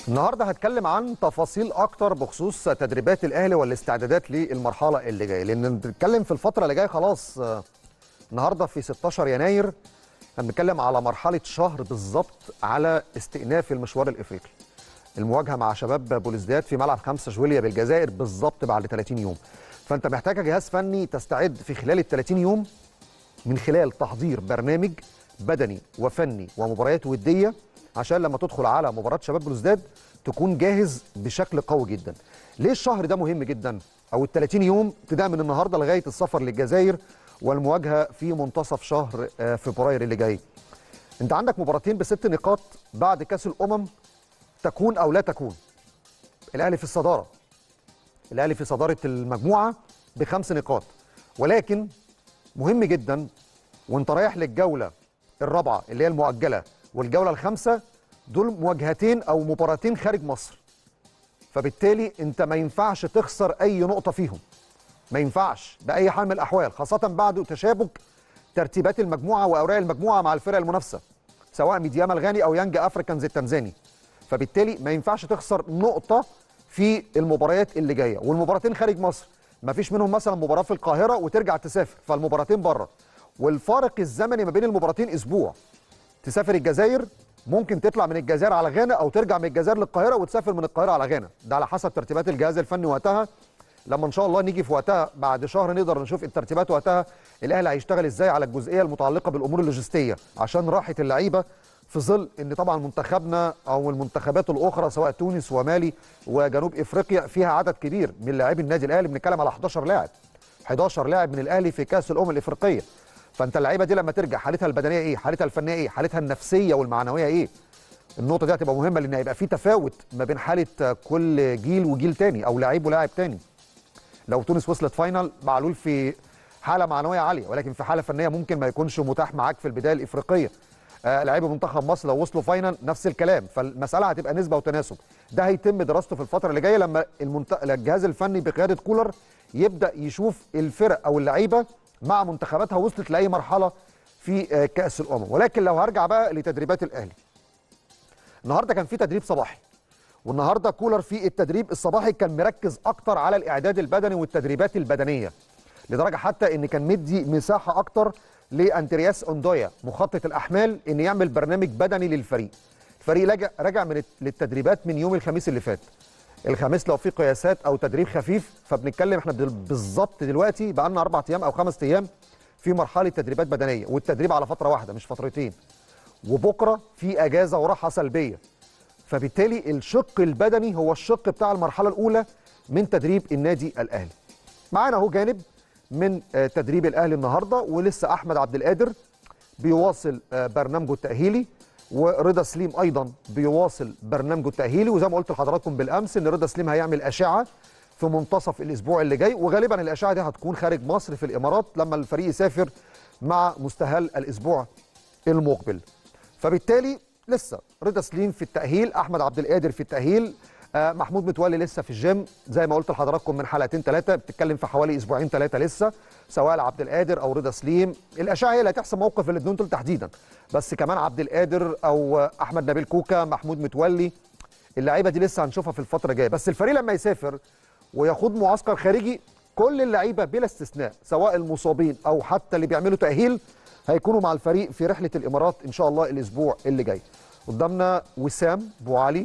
النهارده هتكلم عن تفاصيل اكتر بخصوص تدريبات الاهلي والاستعدادات للمرحله اللي جايه لان بنتكلم في الفتره اللي جايه خلاص آه، النهارده في 16 يناير هنتكلم على مرحله شهر بالظبط على استئناف المشوار الافريقي المواجهه مع شباب بوليسداد في ملعب 5 جويليا بالجزائر بالظبط بعد 30 يوم فانت محتاج جهاز فني تستعد في خلال ال 30 يوم من خلال تحضير برنامج بدني وفني ومباريات وديه عشان لما تدخل على مباراه شباب بلوزداد تكون جاهز بشكل قوي جدا. ليه الشهر ده مهم جدا؟ او ال 30 يوم ابتداء من النهارده لغايه السفر للجزائر والمواجهه في منتصف شهر آه، فبراير اللي جاي. انت عندك مباراتين بست نقاط بعد كاس الامم تكون او لا تكون. الاهلي في الصداره. الاهلي في صداره المجموعه بخمس نقاط ولكن مهم جدا وانت رايح للجوله الرابعه اللي هي المؤجله والجوله الخامسه دول مواجهتين او مباراتين خارج مصر فبالتالي انت ما ينفعش تخسر اي نقطه فيهم ما ينفعش باي حال من الاحوال خاصه بعد تشابك ترتيبات المجموعه واوراق المجموعه مع الفرق المنافسه سواء ميدياما الغاني او يانج افريكانز التنزاني فبالتالي ما ينفعش تخسر نقطه في المباريات اللي جايه والمباراتين خارج مصر ما فيش منهم مثلا مباراه في القاهره وترجع تسافر فالمباراتين بره والفارق الزمني ما بين المباراتين اسبوع تسافر الجزائر ممكن تطلع من الجزائر على غانا او ترجع من الجزائر للقاهره وتسافر من القاهره على غانا ده على حسب ترتيبات الجهاز الفني وقتها لما ان شاء الله نيجي في وقتها بعد شهر نقدر نشوف الترتيبات وقتها الاهلي هيشتغل ازاي على الجزئيه المتعلقه بالامور اللوجستيه عشان راحه اللعيبه في ظل ان طبعا منتخبنا او المنتخبات الاخرى سواء تونس ومالي وجنوب افريقيا فيها عدد كبير من لاعبي النادي الاهلي بنتكلم على 11 لاعب 11 لاعب من الاهلي في كاس الامم الافريقيه فانت اللعيبه دي لما ترجع حالتها البدنيه ايه حالتها الفنيه ايه حالتها النفسيه والمعنويه ايه النقطه دي هتبقى مهمه لان هيبقى في تفاوت ما بين حاله كل جيل وجيل تاني او لعيب ولاعب تاني لو تونس وصلت فاينل معلول في حاله معنويه عاليه ولكن في حاله فنيه ممكن ما يكونش متاح معاك في البدايه الافريقيه آه لعيبه منتخب مصر لو وصلوا فاينل نفس الكلام فالمساله هتبقى نسبه وتناسب ده هيتم دراسته في الفتره اللي جايه لما المنت... الجهاز الفني بقياده كولر يبدا يشوف الفرق او اللعيبه مع منتخباتها وصلت لاي مرحله في آه كاس الامم ولكن لو هرجع بقى لتدريبات الاهلي النهارده كان في تدريب صباحي والنهارده كولر في التدريب الصباحي كان مركز اكتر على الاعداد البدني والتدريبات البدنيه لدرجه حتى ان كان مدي مساحه اكتر لاندرياس اوندويا مخطط الاحمال ان يعمل برنامج بدني للفريق الفريق رجع رجع من للتدريبات من يوم الخميس اللي فات الخميس لو في قياسات او تدريب خفيف فبنتكلم احنا دل- بالظبط دلوقتي بقى لنا اربع ايام او خمس ايام في مرحله تدريبات بدنيه والتدريب على فتره واحده مش فترتين وبكره في اجازه وراحه سلبيه فبالتالي الشق البدني هو الشق بتاع المرحله الاولى من تدريب النادي الاهلي معانا اهو جانب من آه، تدريب الاهلي النهارده ولسه احمد عبد القادر بيواصل آه، برنامجه التاهيلي ورضا سليم ايضا بيواصل برنامجه التاهيلي وزي ما قلت لحضراتكم بالامس ان رضا سليم هيعمل اشعه في منتصف الاسبوع اللي جاي وغالبا الاشعه دي هتكون خارج مصر في الامارات لما الفريق يسافر مع مستهل الاسبوع المقبل فبالتالي لسه رضا سليم في التاهيل احمد عبد القادر في التاهيل آه محمود متولي لسه في الجيم زي ما قلت لحضراتكم من حلقتين ثلاثه بتتكلم في حوالي اسبوعين ثلاثه لسه سواء لعبد القادر او رضا سليم الاشعه هي اللي هتحسم موقف الاثنين دول تحديدا بس كمان عبد القادر او آه، احمد نبيل كوكا محمود متولي اللعيبه دي لسه هنشوفها في الفتره الجايه بس الفريق لما يسافر ويخوض معسكر خارجي كل اللعيبه بلا استثناء سواء المصابين او حتى اللي بيعملوا تاهيل هيكونوا مع الفريق في رحله الامارات ان شاء الله الاسبوع اللي جاي قدامنا وسام ابو علي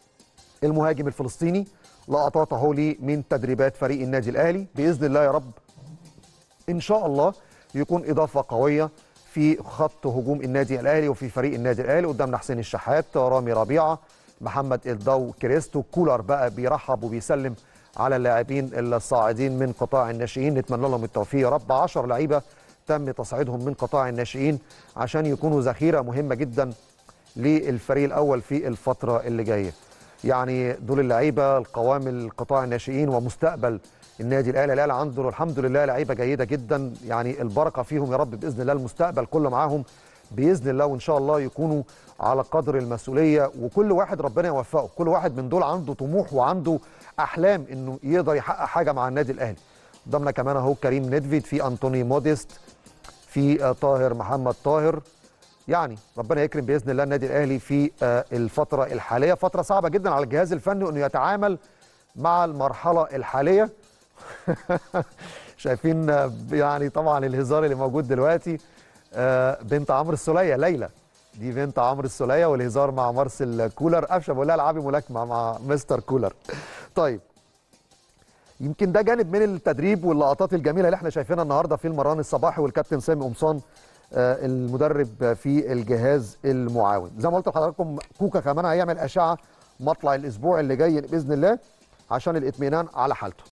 المهاجم الفلسطيني لقطات اهو ليه من تدريبات فريق النادي الاهلي باذن الله يا رب ان شاء الله يكون اضافه قويه في خط هجوم النادي الاهلي وفي فريق النادي الاهلي قدامنا حسين الشحات رامي ربيعه محمد الضو كريستو كولر بقى بيرحب وبيسلم على اللاعبين الصاعدين من قطاع الناشئين نتمنى لهم التوفيق يا رب 10 لعيبه تم تصعيدهم من قطاع الناشئين عشان يكونوا ذخيره مهمه جدا للفريق الاول في الفتره اللي جايه يعني دول اللعيبه القوام القطاع الناشئين ومستقبل النادي الاهلي الاهلي عنده الحمد لله لعيبه جيده جدا يعني البركه فيهم يا رب باذن الله المستقبل كله معاهم باذن الله وان شاء الله يكونوا على قدر المسؤوليه وكل واحد ربنا يوفقه كل واحد من دول عنده طموح وعنده احلام انه يقدر يحقق حاجه مع النادي الاهلي قدامنا كمان اهو كريم ندفيد في انطوني موديست في آه، طاهر محمد طاهر يعني ربنا يكرم باذن الله النادي الاهلي في آه، الفتره الحاليه فتره صعبه جدا على الجهاز الفني انه يتعامل مع المرحله الحاليه شايفين آه، يعني طبعا الهزار اللي موجود دلوقتي آه، بنت عمرو السوليه ليلى دي بنت عمرو السوليه والهزار مع مارسيل كولر قفشه بقول لها العبي ملاكمه مع مستر كولر طيب يمكن ده جانب من التدريب واللقطات الجميله اللي احنا شايفينها النهارده في المران الصباحي والكابتن سامي قمصان آه، المدرب في الجهاز المعاون زي ما قلت لحضراتكم كوكا كمان هيعمل اشعه مطلع الاسبوع اللي جاي باذن الله عشان الاطمئنان على حالته